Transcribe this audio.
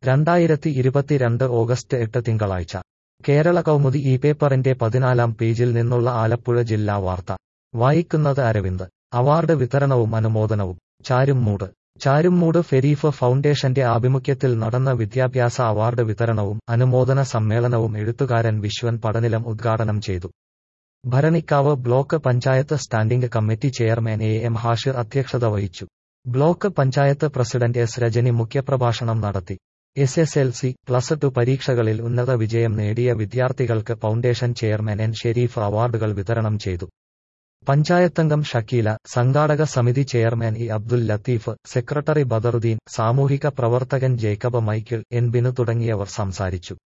രണ്ടായിരത്തി ഇരുപത്തിരണ്ട് ഓഗസ്റ്റ് എട്ട് തിങ്കളാഴ്ച കേരള കൗമുദി ഈ പേപ്പറിന്റെ പതിനാലാം പേജിൽ നിന്നുള്ള ആലപ്പുഴ ജില്ലാ വാർത്ത വായിക്കുന്നത് അരവിന്ദ് അവാർഡ് വിതരണവും അനുമോദനവും ചാരുംമൂട് ചാരുംമൂട് ഫെരീഫ് ഫൗണ്ടേഷന്റെ ആഭിമുഖ്യത്തിൽ നടന്ന വിദ്യാഭ്യാസ അവാർഡ് വിതരണവും അനുമോദന സമ്മേളനവും എഴുത്തുകാരൻ വിശ്വൻ പടനിലം ഉദ്ഘാടനം ചെയ്തു Bharanikkavu block panchayat standing committee chairman A M Hashir അധ്യക്ഷത വഹിച്ചു block panchayat president S Rajani മുഖ്യപ്രഭാഷണം നടത്തി S S L C plus two പരീക്ഷകളിൽ ഉന്നത വിജയം നേടിയ വിദ്യാർത്ഥികൾക്ക് ഫൗണ്ടേഷൻ ചെയർമാൻ എൻ ഷെരീഫ് അവാർഡുകൾ വിതരണം ചെയ്തു പഞ്ചായത്തംഗം ഷക്കീല സംഘാടക സമിതി chairman E Abdul Latheef secretary Badaruddin സാമൂഹിക പ്രവർത്തകൻ ജേക്കബ് മൈക്കിൾ എൻ ബിനു തുടങ്ങിയവർ സംസാരിച്ചു